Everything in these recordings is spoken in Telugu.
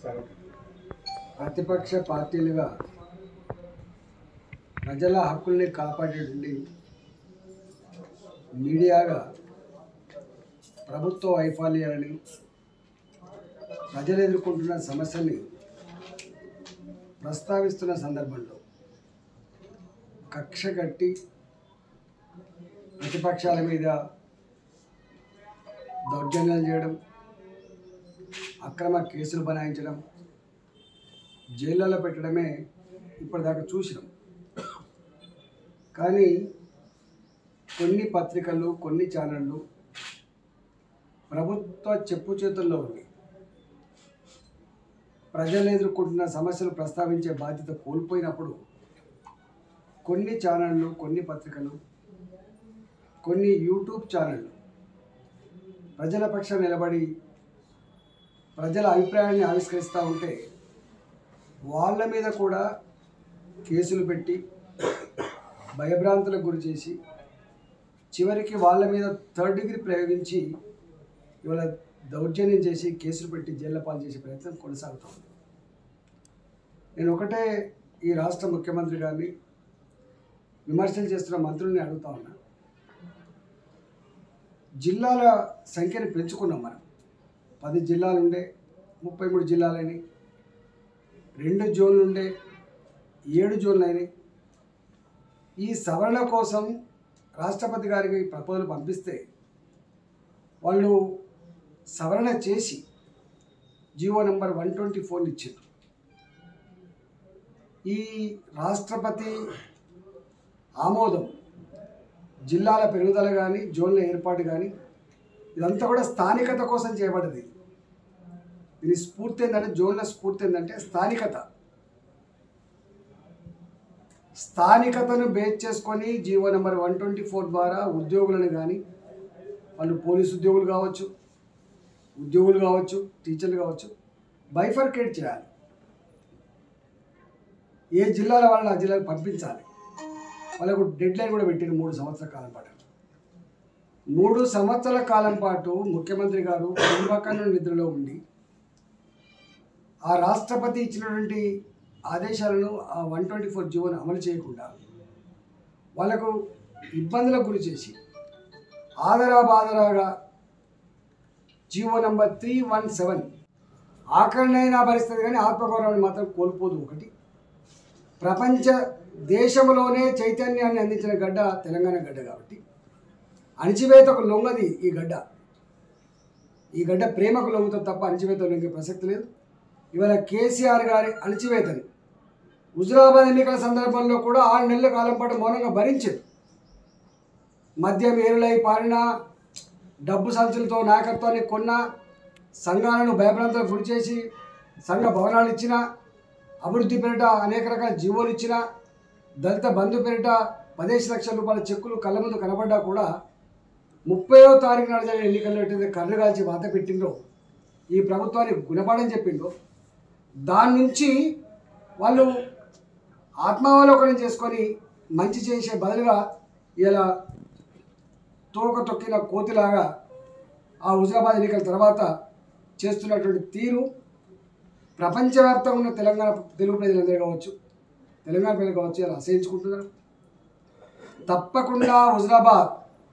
ప్రతిపక్ష పార్టీలుగా ప్రజల హక్కుల్ని కాపాడేటువంటి మీడియాగా ప్రభుత్వ వైఫల్యాలని ప్రజలు ఎదుర్కొంటున్న సమస్యల్ని ప్రస్తావిస్తున్న సందర్భంలో కక్ష కట్టి ప్రతిపక్షాల మీద దౌర్జన్యాలు చేయడం అక్రమ కేసులు బనాయించడం జైళ్ళలో పెట్టడమే ఇప్పటిదాకా చూసినాం కానీ కొన్ని పత్రికలు కొన్ని ఛానళ్ళు ప్రభుత్వ చెప్పు చేతుల్లో ఉంది ప్రజలు ఎదుర్కొంటున్న సమస్యలు ప్రస్తావించే బాధ్యత కోల్పోయినప్పుడు కొన్ని ఛానళ్ళు కొన్ని పత్రికలు కొన్ని యూట్యూబ్ ఛానళ్ళు ప్రజల పక్షాన నిలబడి ప్రజల అభిప్రాయాన్ని ఆవిష్కరిస్తూ ఉంటే వాళ్ళ మీద కూడా కేసులు పెట్టి భయభ్రాంతులకు గురి చేసి చివరికి వాళ్ళ మీద థర్డ్ డిగ్రీ ప్రయోగించి ఇవాళ దౌర్జన్యం చేసి కేసులు పెట్టి జైళ్ళ పాలు చేసే ప్రయత్నం కొనసాగుతూ ఉంది నేను ఒకటే ఈ రాష్ట్ర ముఖ్యమంత్రి గారిని విమర్శలు చేస్తున్న మంత్రుల్ని అడుగుతా ఉన్నా జిల్లాల సంఖ్యను పెంచుకున్నాం మనం పది జిల్లాలు ఉండే ముప్పై మూడు జిల్లాలని రెండు జోన్లు ఉండే ఏడు జోన్లు అయినాయి ఈ సవరణ కోసం రాష్ట్రపతి గారికి ప్రపోజల్ పంపిస్తే వాళ్ళు సవరణ చేసి జీవో నెంబర్ వన్ ట్వంటీ ఫోర్ని ఇచ్చారు ఈ రాష్ట్రపతి ఆమోదం జిల్లాల పెరుగుదల కానీ జోన్ల ఏర్పాటు కానీ ఇదంతా కూడా స్థానికత కోసం చేయబడ్డది దీని స్ఫూర్తి ఏంటంటే జోన్ల స్ఫూర్తి ఏంటంటే స్థానికత స్థానికతను బేస్ చేసుకొని GO number one twenty four ద్వారా ఉద్యోగులను కానీ వాళ్ళు పోలీసు ఉద్యోగులు కావచ్చు ఉద్యోగులు కావచ్చు టీచర్లు కావచ్చు బైఫర్కేట్ చేయాలి ఏ జిల్లాల వాళ్ళని ఆ జిల్లాకు పంపించాలి వాళ్ళకు డెడ్ లైన్ కూడా పెట్టింది మూడు సంవత్సరాల కాలం పాటు మూడు సంవత్సరాల కాలం పాటు ముఖ్యమంత్రి గారు కుంభకర్ణ నిద్రలో ఉండి ఆ రాష్ట్రపతి ఇచ్చినటువంటి ఆదేశాలను ఆ వన్ ట్వంటీ ఫోర్ జీవోను అమలు చేయకుండా వాళ్ళకు ఇబ్బందులకు గురి చేసి ఆదరా బాదరాగా GO number three one seven ఆకరణైనా భరిస్తుంది కానీ ఆత్మగౌరవాన్ని మాత్రం కోల్పోదు ఒకటి ప్రపంచ దేశంలోనే చైతన్యాన్ని అందించిన గడ్డ తెలంగాణ గడ్డ కాబట్టి అణిచివేతకు లొంగది ఈ గడ్డ ఈ గడ్డ ప్రేమకు లొంగుతుంది తప్ప అణిచివేత లొంగే ప్రసక్తి లేదు ఇవాళ కేసీఆర్ గారి అణిచివేతని హుజురాబాద్ ఎన్నికల సందర్భంలో కూడా ఆరు నెలల కాలం పాటు మౌనంగా భరించారు మద్యం ఏరులై పారిన డబ్బు సంచులతో నాయకత్వాన్ని కొన్న సంఘాలను భయభ్రాంతులకు గురి చేసి సంఘ భవనాలు ఇచ్చిన అభివృద్ధి పేరిట అనేక రకాల జీవోలు ఇచ్చిన దళిత బంధు పేరిట పదిహేను లక్షల రూపాయల చెక్కులు కళ్ళ ముందు కనబడ్డా కూడా ముప్పయో తారీఖు నాడు జరిగిన ఎన్నికల్లో ఎట్లయితే కర్రు కాల్చి వాత పెట్టిండ్రో ఈ ప్రభుత్వానికి గుణపాఠం చెప్పిండ్రో దాని నుంచి వాళ్ళు ఆత్మావలోకనం చేసుకొని మంచి చేసే బదులుగా ఇలా తోక తొక్కిన కోతిలాగా ఆ హుజరాబాద్ ఎన్నికల తర్వాత చేస్తున్నటువంటి తీరు ప్రపంచవ్యాప్తంగా ఉన్న తెలంగాణ తెలుగు ప్రజలందరూ కావచ్చు తెలంగాణ ప్రజలు కావచ్చు ఇలా అసహించుకుంటున్నారు తప్పకుండా హుజరాబాద్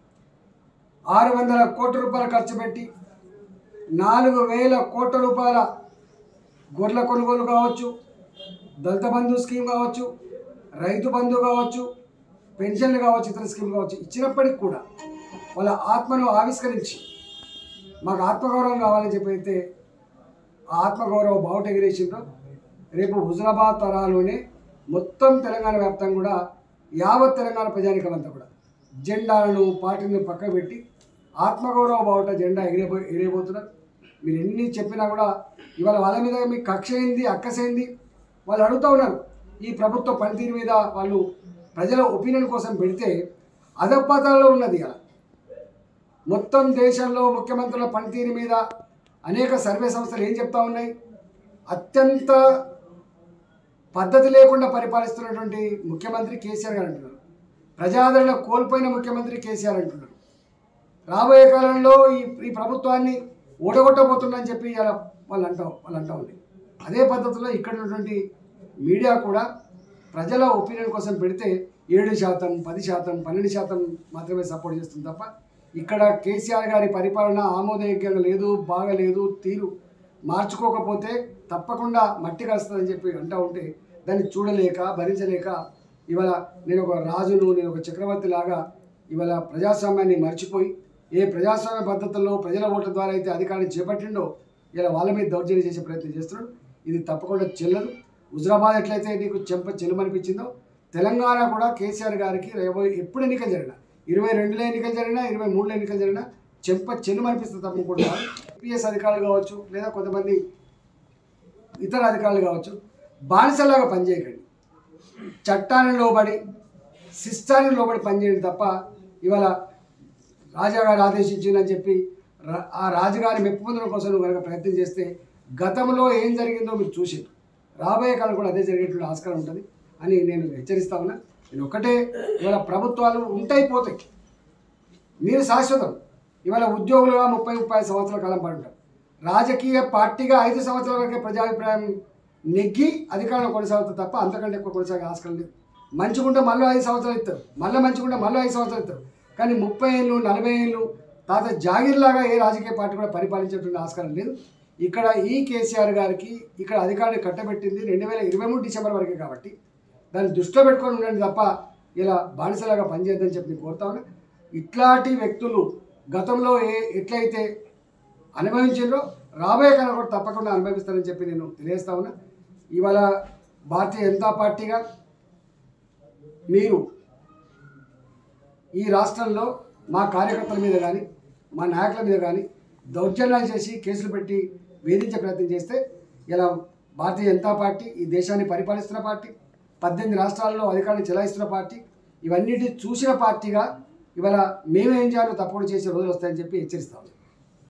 ఆరు వందల కోట్ల రూపాయలు ఖర్చు పెట్టి నాలుగు వేల కోట్ల రూపాయల గొర్రెల కొనుగోలు కావచ్చు దళిత బంధు స్కీమ్ కావచ్చు రైతు బంధు కావచ్చు పెన్షన్లు కావచ్చు ఇతర స్కీమ్లు కావచ్చు ఇచ్చినప్పటికి కూడా వాళ్ళ ఆత్మను ఆవిష్కరించి మాకు ఆత్మగౌరవం కావాలని చెప్పి అయితే ఆ ఆత్మగౌరవ బావుట ఎగిరేసిండ్రో రేపు హుజరాబాద్ తరాలోనే మొత్తం తెలంగాణ వ్యాప్తంగా కూడా యావత్ తెలంగాణ ప్రజానికం అంతా కూడా జెండాలను పార్టీలను పక్కకు పెట్టి ఆత్మగౌరవ బావుట జెండా ఎగిరేబో ఎగిరేయబోతున్నారు మీరు ఎన్ని చెప్పినా కూడా ఇవాళ వాళ్ళ మీద మీ కక్ష ఏంది అక్కసేంది వాళ్ళు అడుగుతూ ఉన్నారు ఈ ప్రభుత్వ పనితీరు మీద వాళ్ళు ప్రజల ఒపీనియన్ కోసం పెడితే అధపాతాలలో ఉన్నది ఇలా మొత్తం దేశంలో ముఖ్యమంత్రుల పనితీరు మీద అనేక సర్వే సంస్థలు ఏం చెప్తా ఉన్నాయి అత్యంత పద్ధతి లేకుండా పరిపాలిస్తున్నటువంటి ముఖ్యమంత్రి కేసీఆర్ గారు అంటున్నారు ప్రజాదరణ కోల్పోయిన ముఖ్యమంత్రి కేసీఆర్ అంటున్నారు రాబోయే కాలంలో ఈ ఈ ప్రభుత్వాన్ని ఓడగొట్టబోతుందని చెప్పి ఇలా వాళ్ళు అంటాం వాళ్ళు అంటా ఉంది అదే పద్ధతిలో ఇక్కడ ఉన్నటువంటి మీడియా కూడా ప్రజల ఒపీనియన్ కోసం పెడితే ఏడు శాతం పది శాతం పన్నెండు శాతం మాత్రమే సపోర్ట్ చేస్తుంది తప్ప ఇక్కడ కేసీఆర్ గారి పరిపాలన ఆమోదయోగ్యంగా లేదు బాగలేదు తీరు మార్చుకోకపోతే తప్పకుండా మట్టి కలుస్తుందని చెప్పి అంటూ ఉంటే దాన్ని చూడలేక భరించలేక ఇవాళ నేను ఒక రాజును నేను ఒక చక్రవర్తి లాగా ఇవాళ ప్రజాస్వామ్యాన్ని మర్చిపోయి ఏ ప్రజాస్వామ్య పద్ధతుల్లో ప్రజల ఓట్ల ద్వారా అయితే అధికారాన్ని చేపట్టిండో ఇలా వాళ్ళ మీద దౌర్జన్యం చేసే ప్రయత్నం చేస్తున్నాడు ఇది తప్పకుండా చెల్లదు హుజరాబాద్ ఎట్లయితే నీకు చెంప చెల్లమనిపించిందో తెలంగాణ కూడా కేసీఆర్ గారికి రేపు ఎప్పుడు ఎన్నికలు జరిగినా ఇరవై రెండులో ఎన్నికలు జరిగినా ఇరవై మూడులో ఎన్నికలు జరిగినా చెంప చెల్లమనిపిస్తుంది తప్పకుండా ఐపీఎస్ అధికారులు కావచ్చు లేదా కొంతమంది ఇతర అధికారులు కావచ్చు బానిసలాగా పనిచేయకండి చట్టాన్ని లోబడి శిష్టాన్ని లోబడి పనిచేయండి తప్ప ఇవాళ రాజాగారు ఆదేశించిందని చెప్పి రా- ఆ రాజుగారి మెప్పు పొందడం కోసం నువ్వు కనుక ప్రయత్నం చేస్తే గతంలో ఏం జరిగిందో మీరు చూసారు రాబోయే కాలం కూడా అదే జరిగేటువంటి ఆస్కారం ఉంటుంది అని నేను హెచ్చరిస్తా ఉన్నా నేను ఒకటే ఇవాళ ప్రభుత్వాలు ఉంటాయి పోతాయి మీరు శాశ్వతం ఇవాళ ఉద్యోగులుగా ముప్పై ముప్పై ఐదు సంవత్సరాల కాలం పడుంటారు రాజకీయ పార్టీగా ఐదు సంవత్సరాల వరకే ప్రజాభిప్రాయం నెగ్గి అధికారంలో కొనసాగుతుంది తప్ప అంతకంటే ఎక్కువ కొనసాగే ఆస్కారం లేదు మంచిగుంటే మళ్ళీ ఐదు సంవత్సరాలు ఇస్తారు మళ్ళీ మంచిగుంటే మళ్ళీ ఐదు సంవత్సరాలు ఇస్తారు కానీ ముప్పై ఏళ్ళు నలభై ఏళ్ళు తాత జాగీర్లాగా ఏ రాజకీయ పార్టీ కూడా పరిపాలించేటువంటి ఆస్కారం లేదు ఇక్కడ ఈ కేసీఆర్ గారికి ఇక్కడ అధికారాన్ని కట్టబెట్టింది రెండు వేల ఇరవై మూడు డిసెంబర్ వరకే కాబట్టి దాన్ని దృష్టిలో పెట్టుకొని ఉండండి తప్ప ఇలా బానిసలాగా పనిచేద్దని చెప్పి నేను కోరుతా ఉన్నా ఇట్లాంటి వ్యక్తులు గతంలో ఏ ఎట్లయితే అనుభవించారో రాబోయే కాలం కూడా తప్పకుండా అనుభవిస్తారని చెప్పి నేను తెలియజేస్తా ఉన్నా ఇవాళ భారతీయ జనతా పార్టీగా మీరు ఈ రాష్ట్రంలో మా కార్యకర్తల మీద కానీ మా నాయకుల మీద కానీ దౌర్జన్యాలు చేసి కేసులు పెట్టి వేధించే ప్రయత్నం చేస్తే ఇలా భారతీయ జనతా పార్టీ ఈ దేశాన్ని పరిపాలిస్తున్న పార్టీ పద్దెనిమిది రాష్ట్రాల్లో అధికారాన్ని చెలాయిస్తున్న పార్టీ ఇవన్నిటి చూసిన పార్టీగా ఇవాళ మేమేం చేయాలో తప్పుడు చేసే రోజులు వస్తాయని చెప్పి హెచ్చరిస్తాం